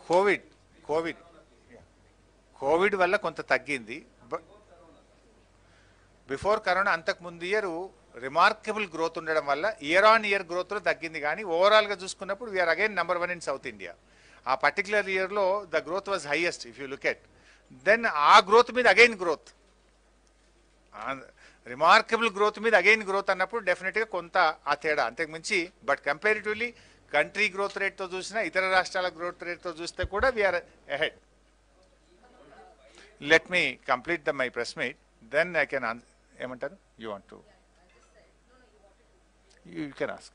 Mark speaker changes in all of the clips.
Speaker 1: Covid Covid Covid వల్ల కొంత తగ్గింది బిఫోర్ కరోనా అంతకు ముందు ఇయర్ రిమార్కబుల్ గ్రోత్ ఉండడం వల్ల ఇయర్ ఆన్ ఇయర్ గ్రోత్లో తగ్గింది కానీ ఓవరాల్గా చూసుకున్నప్పుడు we are again number one in South India ఆ పర్టికులర్ ఇయర్లో the growth was highest if you look at then ఆ గ్రోత్ మీద అగైన్ గ్రోత్ రిమార్కబుల్ గ్రోత్ మీద అగైన్ గ్రోత్ అన్నప్పుడు డెఫినెట్గా కొంత ఆ తేడా అంతకు మించి బట్ కంపారిటివ్లీ కంట్రీ గ్రోత్ రేట్తో చూసినా ఇతర రాష్ట్రాల గ్రోత్ రేట్తో చూస్తే కూడా we are ahead let me complete the my press meet then I can ఏమంటారు you want to you can ask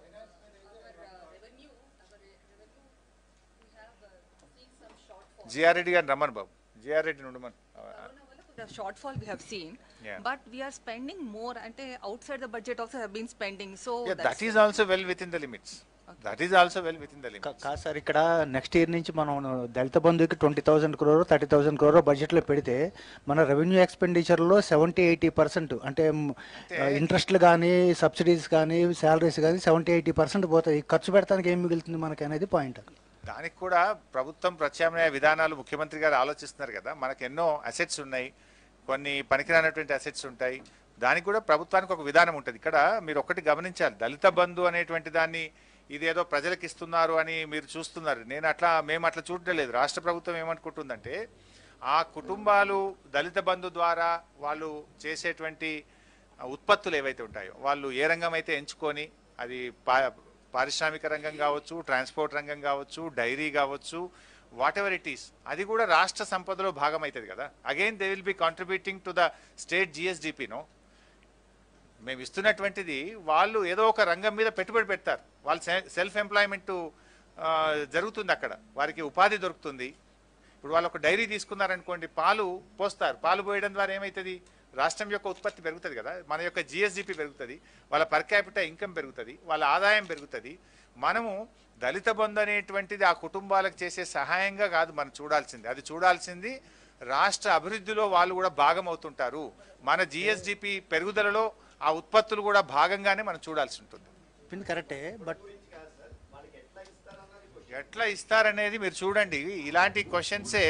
Speaker 1: G R Reddy గారిని రమ్మను బాబు జిఆర్ రెడ్డిని ఉండమను
Speaker 2: The shortfall we have seen,
Speaker 1: Yeah.
Speaker 2: but we are spending more and uh, outside the budget also have been spending. So
Speaker 1: Yeah,
Speaker 2: that's
Speaker 1: that is also well within the limits. That is also well within the limits.
Speaker 3: కా- కాదు sir ఇక్కడ next year నుంచి మనం దళిత బంధుకి twenty thousand crore thirty thousand crore బడ్జెట్లో పెడితే మన రెవెన్యూ ఎక్స్పెండిచర్లో సెవెంటీ ఎయిటీ పర్సెంట్ అంటే ఇంట్రెస్ట్లు కానీ సబ్సిడీస్ కానీ శాలరీస్ కానీ సెవెంటీ ఎయిటీ పర్సెంట్ పోతాయి ఖర్చు పెడతానికి ఏం మిగులుతుంది మనకి అనేది పాయింట్
Speaker 1: దానికి కూడా ప్రభుత్వం ప్రత్యామ్నాయ విధానాలు ముఖ్యమంత్రి గారు ఆలోచిస్తున్నారు కదా మనకు ఎన్నో అసెట్స్ ఉన్నాయి కొన్ని పనికిరానటువంటి అసెట్స్ ఉంటాయి దానికి కూడా ప్రభుత్వానికి ఒక విధానం ఉంటుంది ఇక్కడ మీరు ఒకటి గమనించాలి దళిత బంధు అనేటువంటి దాన్ని ఇదేదో ప్రజలకు ఇస్తున్నారు అని మీరు చూస్తున్నారు నేను అట్లా మేము అట్లా చూడటం లేదు రాష్ట్ర ప్రభుత్వం ఏమనుకుంటుందంటే ఆ కుటుంబాలు దళిత బంధు ద్వారా వాళ్ళు చేసేటువంటి ఆ ఉత్పత్తులు ఏవైతే ఉంటాయో వాళ్ళు ఏ రంగం అయితే ఎంచుకొని అది పా పారిశ్రామిక రంగం కావచ్చు ట్రాన్స్పోర్ట్ రంగం కావచ్చు డైరీ కావచ్చు వాట్ ఎవర్ ఇట్ ఈస్ అది కూడా రాష్ట్ర సంపదలో భాగం అవుతుంది కదా again they will be contributing to the state జిఎస్డిపినో మేము ఇస్తున్నటువంటిది వాళ్ళు ఏదో ఒక రంగం మీద పెట్టుబడి పెడతారు వాళ్ళు సెల్ఫ్ ఎంప్లాయ్మెంట్ జరుగుతుంది అక్కడ వారికి ఉపాధి దొరుకుతుంది ఇప్పుడు వాళ్ళు ఒక డైరీ తీసుకున్నారనుకోండి పాలు పోస్తారు పాలు పోయడం ద్వారా ఏమవుతుంది రాష్ట్రం యొక్క ఉత్పత్తి పెరుగుతుంది కదా మన యొక్క జిఎస్డిపి పెరుగుతుంది వాళ్ళ పర్ క్యాపిటల్ ఇన్కమ్ పెరుగుతుంది వాళ్ళ ఆదాయం పెరుగుతుంది మనము దళిత బంధు అనేటువంటిది ఆ కుటుంబాలకు చేసే సహాయంగా కాదు మనం చూడాల్సింది అది చూడాల్సింది రాష్ట్ర అభివృద్ధిలో వాళ్ళు కూడా భాగం అవుతుంటారు మన జిఎస్డిపి పెరుగుదలలో ఆ ఉత్పత్తులు కూడా భాగంగానే మనం చూడాల్సి ఉంటుంది
Speaker 3: చెప్పింది కరెక్టే బట్
Speaker 1: ఎట్లా ఇస్తారనేది మీరు చూడండి ఇలాంటి క్వశ్చన్సే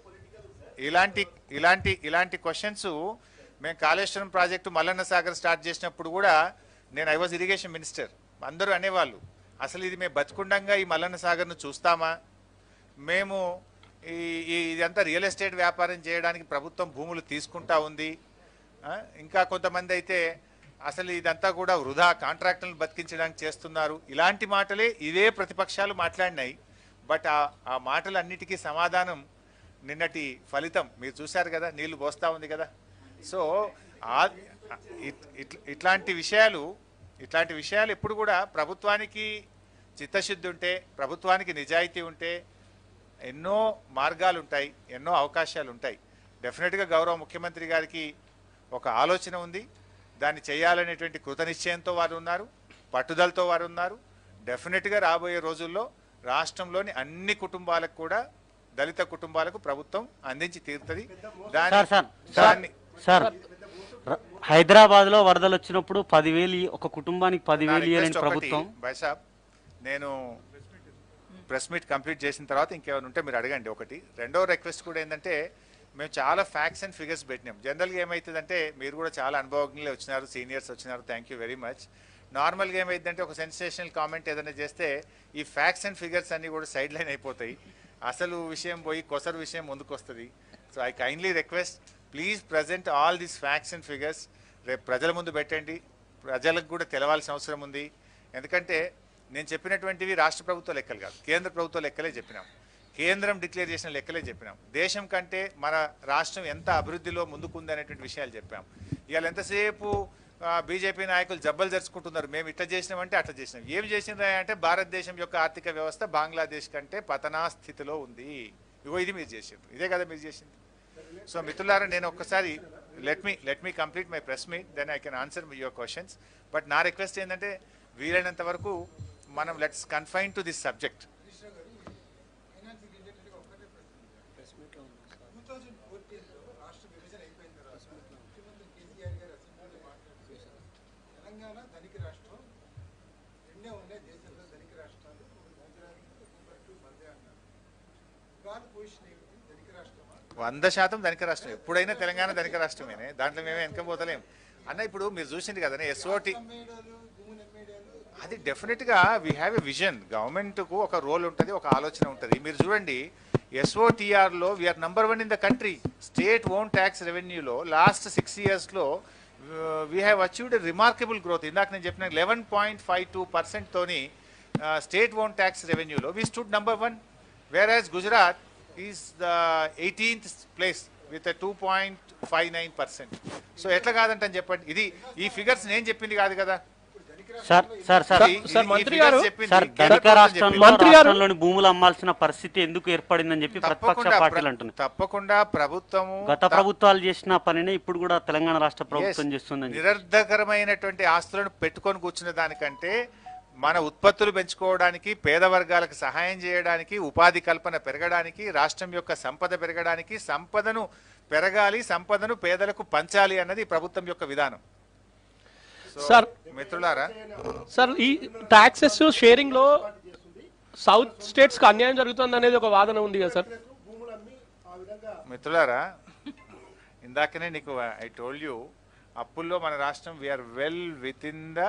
Speaker 1: ఇలాంటి ఇలాంటి ఇలాంటి క్వశ్చన్స్ మేము కాళేశ్వరం ప్రాజెక్టు మల్లన్న సాగర్ స్టార్ట్ చేసినప్పుడు కూడా నేను ఐ వాజ్ ఇరిగేషన్ మినిస్టర్ అందరూ అనేవాళ్ళు అసలు ఇది మేము బతుకుండంగా ఈ మల్లన్న సాగర్ను చూస్తామా మేము ఈ ఈ- ఇదంతా రియల్ ఎస్టేట్ వ్యాపారం చేయడానికి ప్రభుత్వం భూములు తీసుకుంటా ఉంది ఆ, ఇంకా కొంతమంది అయితే అసలు ఇదంతా కూడా వృధా కాంట్రాక్టులను బతికించడానికి చేస్తున్నారు ఇలాంటి మాటలే ఇవే ప్రతిపక్షాలు మాట్లాడినాయి బట్ ఆ ఆ మాటలన్నిటికీ సమాధానం నిన్నటి ఫలితం మీరు చూశారు కదా నీళ్లు పోస్తా ఉంది కదా సో ఆ ఇట్- ఇట్- ఇట్లాంటి విషయాలు ఇట్లాంటి విషయాలు ఎప్పుడు కూడా ప్రభుత్వానికి చిత్తశుద్ధి ఉంటే ప్రభుత్వానికి నిజాయితీ ఉంటే ఎన్నో మార్గాలు ఉంటాయి ఎన్నో అవకాశాలు ఉంటాయి డెఫినెట్గా గౌరవ ముఖ్యమంత్రి గారికి ఒక ఆలోచన ఉంది దాన్ని చేయాలనేటువంటి కృతనిశ్చయంతో వారు ఉన్నారు పట్టుదలతో వారు ఉన్నారు డెఫినెట్గా రాబోయే రోజుల్లో రాష్ట్రంలోని అన్ని కుటుంబాలకు కూడా దళిత కుటుంబాలకు ప్రభుత్వం అందించి తీరుతుంది దాని
Speaker 4: సార్ సార్ సార్
Speaker 1: దాన్ని
Speaker 4: సార్ ర- హైదరాబాద్లో వరదలు వచ్చినప్పుడు పదివేలు ఇ- ఒక కుటుంబానికి
Speaker 1: నా
Speaker 4: పదివేలు ఇవ్వాలని
Speaker 1: రిక్వెస్ట్ ఒకటి,
Speaker 4: ప్రభుత్వం
Speaker 1: బైసాబ్ నేను ప్రెస్ మీట్ కంప్లీట్ చేసిన తర్వాత ఇంకేమైనా ఉంటే మీరు అడగండి ఒకటి రెండో రిక్వెస్ట్ కూడా ఏంటంటే మేము చాలా ఫ్యాక్ట్స్ అండ్ ఫిగర్స్ పెట్టినాం జనరల్గా ఏమవుతుందంటే మీరు కూడా చాలా అనుభవజ్ఞులే వచ్చినారు సీనియర్స్ వచ్చినారు థ్యాంక్ యూ వెరీ మచ్ నార్మల్గా ఏమైందంటే ఒక సెన్సేషనల్ కామెంట్ ఏదైనా చేస్తే ఈ ఫ్యాక్ట్స్ అండ్ ఫిగర్స్ అన్నీ కూడా సైడ్ లైన్ అయిపోతాయి అసలు విషయం పోయి కొసరు విషయం ముందుకు వస్తుంది so I kindly request please present all these facts and figures రేపు ప్రజల ముందు పెట్టండి ప్రజలకు కూడా తెలవాల్సిన అవసరం ఉంది ఎందుకంటే నేను చెప్పినటువంటివి రాష్ట్ర ప్రభుత్వ లెక్కలు కాదు కేంద్ర ప్రభుత్వ లెక్కలే చెప్పినాం కేంద్రం డిక్లేర్ చేసిన లెక్కలే చెప్పినాం దేశం కంటే మన రాష్ట్రం ఎంత అభివృద్ధిలో ముందుకుంది అనేటువంటి విషయాలు చెప్పాం ఇవాళ ఎంతసేపు బీజేపీ నాయకులు జబ్బలు జరుచుకుంటున్నారు మేము ఇట్లా చేసినామంటే అట్లా చేసినాం ఏం చేసినారా అంటే భారతదేశం యొక్క ఆర్థిక వ్యవస్థ బంగ్లాదేశ్ కంటే పతనా స్థితిలో ఉంది ఇగో ఇది మీరు చేసిండ్రు ఇదే కదా మీరు చేసింది సో మిత్రులారా నేను ఒక్కసారి let me let me complete my press meet then I can answer your questions but నా రిక్వెస్ట్ ఏంటంటే వీలైనంత వరకు మనం let's confine to this subject
Speaker 5: Telangana ధనిక రాష్ట్రం రెండే ఉన్నాయి దేశంలో ధనిక రాష్ట్రాలు గుజరాత్ నెంబర్ టూ మందే అన్నారు
Speaker 1: వంద శాతం ధనిక రాష్ట్రం ఎప్పుడైనా తెలంగాణ ధనిక రాష్ట్రమేనే దాంట్లో మేమే వెనకపోతలేం అన్న ఇప్పుడు మీరు చూసింది కదా ఎస్ఓటి అది డెఫినెట్ గా we have a vision government కు ఒక రోల్ ఉంటుంది ఒక ఆలోచన ఉంటుంది మీరు చూడండి ఎస్ఓటిఆర్ లో we are number one in the country state own tax రెవెన్యూలో లాస్ట్ సిక్స్ ఇయర్స్ లో we have achieved remarkable growth ఇందాక నేను చెప్పిన eleven point five two percent తోని స్టేట్ ఓన్ ట్యాక్స్ రెవెన్యూలో we stood number one whereas Gujarat is the eighteenth place with two point five nine percent so ఎట్లా కాదంటని చెప్పండి ఇది ఈ ఫిగర్స్ నేను చెప్పింది కాదు కదా
Speaker 4: సార్ సార్ సార్
Speaker 1: ఇది-
Speaker 5: సార్,
Speaker 1: ఇది- ఈ
Speaker 5: మంత్రి
Speaker 1: figures
Speaker 5: గారు-
Speaker 1: చెప్పింది
Speaker 4: సార్
Speaker 1: కేంద్ర
Speaker 4: ధనిక
Speaker 1: ప్రభుత్వం
Speaker 4: రాష్ట్రంలో
Speaker 1: చెప్పింది.
Speaker 5: మంత్రి గారు-
Speaker 4: రాష్ట్రంలోని భూములు అమ్మాల్సిన పరిస్థితి ఎందుకు ఏర్పడిందని చెప్పి ప్రతిపక్ష
Speaker 1: తప్పకుండా
Speaker 4: పార్టీలు
Speaker 1: ప్ర-
Speaker 4: అంటున్నాయి
Speaker 1: తప్పకుండా ప్రభుత్వము
Speaker 4: గత ప్రభుత్వాలు చేసిన పనినే ఇప్పుడు కూడా తెలంగాణ రాష్ట్ర ప్రభుత్వం
Speaker 1: Yes.
Speaker 4: చేస్తుందని చెప్పి.
Speaker 1: నిరర్ధకరమైనటువంటి ఆస్తులను పెట్టుకొని కూర్చున్న దానికంటే మన ఉత్పత్తులు పెంచుకోవడానికి పేద వర్గాలకు సహాయం చేయడానికి ఉపాధి కల్పన పెరగడానికి రాష్ట్రం యొక్క సంపద పెరగడానికి సంపదను పెరగాలి సంపదను పేదలకు పంచాలి అన్నది ఈ ప్రభుత్వం యొక్క విధానం సో,
Speaker 5: సార్.
Speaker 1: మిత్రులారా
Speaker 5: సార్ ఈ టాక్సెస్ షేరింగ్ లో సౌత్ స్టేట్స్ కి అన్యాయం జరుగుతుంది అనేది ఒక వాదన ఉంది కదా సార్
Speaker 1: మిత్రులారా ఇందాకనే నీకు ఐ టోల్డ్ యూ అప్పుల్లో మన రాష్ట్రం we are well within the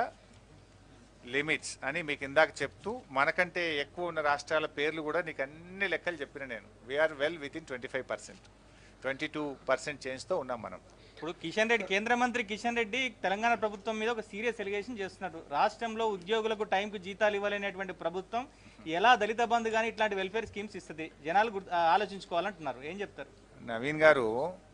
Speaker 1: limits అని మీకు ఇందాక చెప్తూ మనకంటే ఎక్కువ ఉన్న రాష్ట్రాల పేర్లు కూడా నీకు అన్ని లెక్కలు చెప్పిన నేను we are well within twenty five percent twenty two percent చేంజ్తో ఉన్నాం మనం
Speaker 6: ఇప్పుడు కిషన్ రెడ్డి కేంద్ర మంత్రి కిషన్ రెడ్డి తెలంగాణ ప్రభుత్వం మీద ఒక సీరియస్ ఎలిగేషన్ చేస్తున్నారు రాష్ట్రంలో ఉద్యోగులకు టైంకు జీతాలు ఇవ్వలేనటువంటి ప్రభుత్వం ఎలా దళిత బంధు కానీ ఇట్లాంటి వెల్ఫేర్ స్కీమ్స్ ఇస్తుంది జనాలు గుర్తు- ఆ, ఆలోచించుకోవాలంటున్నారు ఏం చెప్తారు
Speaker 1: నవీన్ గారు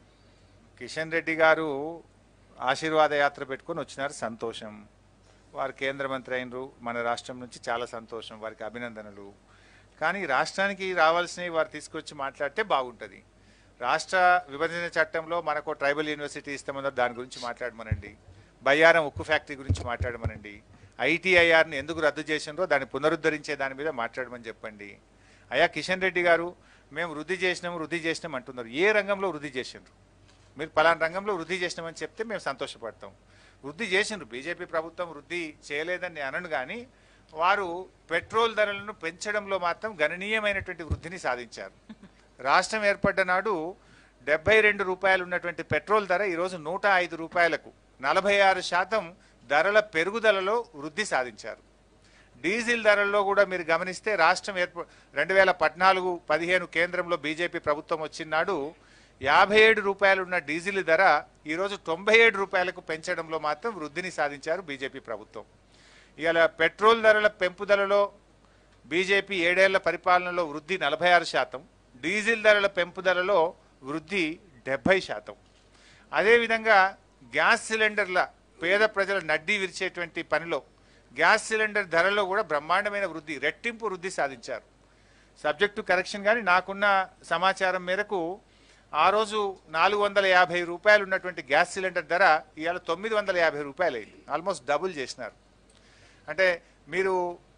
Speaker 1: కిషన్ రెడ్డి గారు ఆశీర్వాద యాత్ర పెట్టుకొని వచ్చినారు సంతోషం వారు కేంద్ర మంత్రి అయినరు మన రాష్ట్రం నుంచి చాలా సంతోషం వారికి అభినందనలు కానీ రాష్ట్రానికి రావాల్సినవి వారు తీసుకొచ్చి మాట్లాడితే బాగుంటుంది రాష్ట్ర విభజన చట్టంలో మనకు ట్రైబల్ యూనివర్సిటీ ఇస్తామన్నారు దాని గురించి మాట్లాడమనండి బయ్యారం ఉక్కు ఫ్యాక్టరీ గురించి మాట్లాడమనండి ఐటీఐఆర్ని ఎందుకు రద్దు చేసిండ్రో దాన్ని పునరుద్ధరించే దాని మీద మాట్లాడమని చెప్పండి అయ్యా కిషన్ రెడ్డి గారు మేము వృద్ధి చేసినాము వృద్ధి చేసినాం అంటున్నారు ఏ రంగంలో వృద్ధి చేసిండ్రు మీరు పలానా రంగంలో వృద్ధి చేసినామని చెప్తే మేము సంతోషపడతాం వృద్ధి చేసిండ్రు బీజేపీ ప్రభుత్వం వృద్ధి చేయలేదని నేను అనను కానీ వారు పెట్రోల్ ధరలను పెంచడంలో మాత్రం గణనీయమైనటువంటి వృద్ధిని సాధించారు రాష్ట్రం ఏర్పడ్డ నాడు డెబ్బై రెండు రూపాయలు ఉన్నటువంటి పెట్రోల్ ధర ఈరోజు నూట ఐదు రూపాయలకు నలభై ఆరు శాతం ధరల పెరుగుదలలో వృద్ధి సాధించారు డీజిల్ ధరల్లో కూడా మీరు గమనిస్తే రాష్ట్రం ఏర్ప రెండు వేల పద్నాలుగు పదిహేను కేంద్రంలో బీజేపీ ప్రభుత్వం వచ్చినాడు యాభై ఏడు రూపాయలు ఉన్న డీజిల్ ధర ఈరోజు తొంభై ఏడు రూపాయలకు పెంచడంలో మాత్రం వృద్ధిని సాధించారు బీజేపీ ప్రభుత్వం ఇవాళ పెట్రోల్ ధరల పెంపుదలలో బీజేపీ ఏడేళ్ల పరిపాలనలో వృద్ధి నలభై ఆరు శాతం డీజిల్ ధరల పెంపుదలలో వృద్ధి డెబ్బై శాతం అదేవిధంగా గ్యాస్ సిలిండర్ల పేద ప్రజల నడ్డీ విరిచేటువంటి పనిలో గ్యాస్ సిలిండర్ ధరలో కూడా బ్రహ్మాండమైన వృద్ధి రెట్టింపు వృద్ధి సాధించారు సబ్జెక్ట్ టు కరెక్షన్ కానీ నాకున్న సమాచారం మేరకు ఆ రోజు నాలుగు వందల యాభై రూపాయలు ఉన్నటువంటి గ్యాస్ సిలిండర్ ధర ఇవాళ తొమ్మిది వందల యాభై రూపాయలు అయింది ఆల్మోస్ట్ డబుల్ చేసినారు అంటే మీరు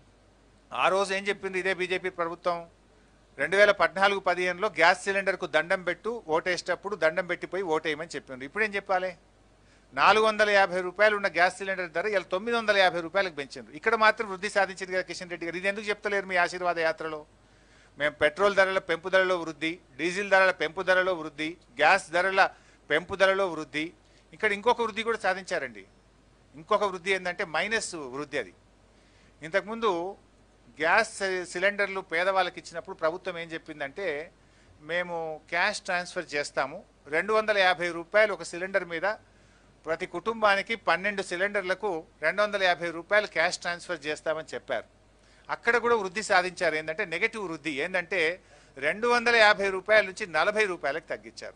Speaker 1: ఆ రోజు ఏం చెప్పింది ఇదే బీజేపీ ప్రభుత్వం రెండు వేల పద్నాలుగు పదిహేనులో గ్యాస్ సిలిండర్కు దండం పెట్టు ఓటేసేటప్పుడు దండం పెట్టిపోయి ఓటేయమని చెప్పింది ఇప్పుడు ఏం చెప్పాలి నాలుగు వందల యాభై రూపాయలు ఉన్న గ్యాస్ సిలిండర్ ధర ఇలా తొమ్మిది వందల యాభై రూపాయలకు పెంచింది ఇక్కడ మాత్రం వృద్ధి సాధించింది కదా కిషన్ రెడ్డి గారు ఇది ఎందుకు చెప్తలేరు మీ ఆశీర్వాద యాత్రలో మేము పెట్రోల్ ధరల పెంపుదలలో వృద్ధి డీజిల్ ధరల పెంపుదలలో వృద్ధి గ్యాస్ ధరల పెంపుదలలో వృద్ధి ఇక్కడ ఇంకొక వృద్ధి కూడా సాధించారండి ఇంకొక వృద్ధి ఏంటంటే మైనస్ వృద్ధి అది ఇంతకుముందు గ్యాస్ సి- సిలిండర్లు పేదవాళ్ళకి ఇచ్చినప్పుడు ప్రభుత్వం ఏం చెప్పిందంటే మేము క్యాష్ ట్రాన్స్ఫర్ చేస్తాము రెండు వందల యాభై రూపాయలు ఒక సిలిండర్ మీద ప్రతి కుటుంబానికి పన్నెండు సిలిండర్లకు రెండు వందల యాభై రూపాయలు క్యాష్ ట్రాన్స్ఫర్ చేస్తామని చెప్పారు అక్కడ కూడా వృద్ధి సాధించారు ఏంటంటే నెగటివ్ వృద్ధి ఏంటంటే రెండు వందల యాభై రూపాయల నుంచి నలభై రూపాయలకు తగ్గించారు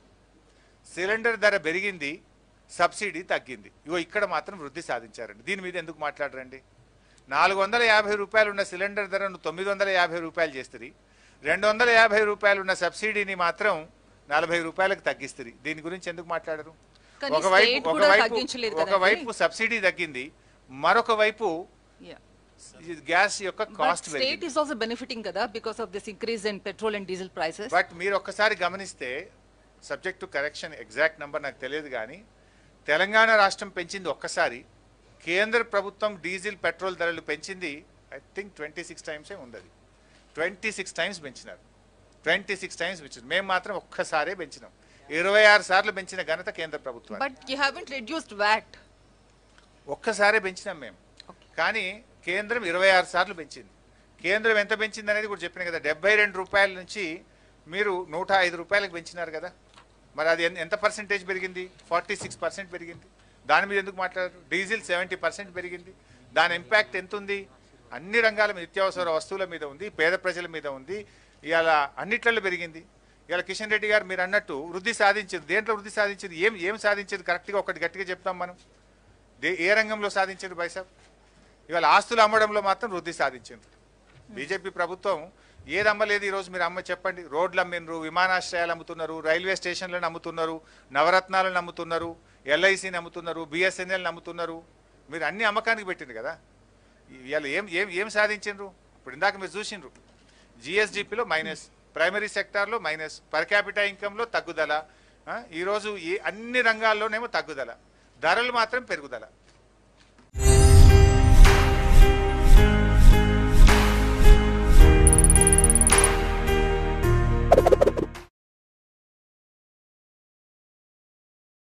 Speaker 1: సిలిండర్ ధర పెరిగింది సబ్సిడీ తగ్గింది ఇగో ఇక్కడ మాత్రం వృద్ధి సాధించారండి దీని మీద ఎందుకు మాట్లాడరండి నాలుగు వందల యాభై రూపాయలు ఉన్న సిలిండర్ ధరను తొమ్మిది వందల యాభై రూపాయలు చేస్తుంది రెండు వందల యాభై రూపాయలు ఉన్న సబ్సిడీని మాత్రం నలభై రూపాయలకు తగ్గిస్తుంది దీని గురించి ఎందుకు మాట్లాడరు
Speaker 2: కానీ
Speaker 1: ఒకవైపు
Speaker 2: state కూడా
Speaker 1: ఒకవైపు
Speaker 2: తగ్గించలేదు కదండి.
Speaker 1: ఒకవైపు సబ్సిడీ తగ్గింది మరొక వైపు
Speaker 2: Yeah.
Speaker 1: ఈ గ్యాస్ యొక్క
Speaker 2: But
Speaker 1: కాస్ట్
Speaker 2: state
Speaker 1: పెరిగింది
Speaker 2: is also benefiting kada because of this increase in petrol and diesel prices.
Speaker 1: But మీరు ఒక్కసారి గమనిస్తే subject to correction exact number నాకు తెలియదు కానీ తెలంగాణ రాష్ట్రం పెంచింది ఒక్కసారి కేంద్ర ప్రభుత్వం డీజిల్ పెట్రోల్ ధరలు పెంచింది ఐ థింక్ ట్వంటీ సిక్స్ టైమ్సే ఉంది అది ట్వంటీ సిక్స్ టైమ్స్ పెంచినారు ట్వంటీ సిక్స్ టైమ్స్ పెంచింది మేము మాత్రం ఒక్కసారే పెంచినాం ఇరవై ఆరు సార్లు పెంచిన ఘనత కేంద్ర ప్రభుత్వం
Speaker 2: But you haven't reduced VAT.
Speaker 1: ఒక్కసారే పెంచినాం మేము కానీ కేంద్రం ఇరవై ఆరు సార్లు పెంచింది కేంద్రం ఎంత పెంచింది అనేది కూడా చెప్పిన కదా డెబ్బై రెండు రూపాయల నుంచి మీరు నూట ఐదు రూపాయలకు పెంచినారు కదా మరి అది ఎన్- ఎంత పర్సెంటేజ్ పెరిగింది ఫార్టీ సిక్స్ పర్సెంట్ పెరిగింది దాని మీద ఎందుకు మాట్లాడారు డీజిల్ సెవెంటీ పర్సెంట్ పెరిగింది దాని ఇంపాక్ట్ ఎంత ఉంది అన్ని రంగాల మీద నిత్యావసర వస్తువుల మీద ఉంది పేద ప్రజల మీద ఉంది ఇవాళ అన్నిట్లలో పెరిగింది ఇవాళ కిషన్ రెడ్డి గారు మీరు అన్నట్టు వృద్ధి సాధించింది దేంట్లో వృద్ధి సాధించింది ఏం ఏం సాధించింది కరెక్ట్గా ఒకటి గట్టిగా చెప్తాం మనం దే- ఏ రంగంలో సాధించారు బైసాబ్ ఇవాళ ఆస్తులు అమ్మడంలో మాత్రం వృద్ధి సాధించింది బీజేపీ ప్రభుత్వం ఏది అమ్మలేదు ఈరోజు మీరు అమ్మ చెప్పండి రోడ్లు అమ్మినరు విమానాశ్రయాలు అమ్ముతున్నారు రైల్వే స్టేషన్లను అమ్ముతున్నారు నవరత్నాలను అమ్ముతున్నారు ఎల్ఐసిని అమ్ముతున్నారు బిఎస్ఎన్ఎల్ని అమ్ముతున్నారు మీరు అన్ని అమ్మకానికి పెట్టిండ్రు కదా ఇవాళ ఏం ఏం ఏం సాధించిండ్రు ఇప్పుడు ఇందాక మీరు చూసిండ్రు జిఎస్డిపిలో మైనస్ ప్రైమరీ సెక్టార్లో మైనస్ పర్ క్యాపిటల్ ఇన్కంలో తగ్గుదల ఆ, ఈరోజు ఈ అన్ని రంగాల్లోనేమో తగ్గుదల ధరలు మాత్రం పెరుగుదల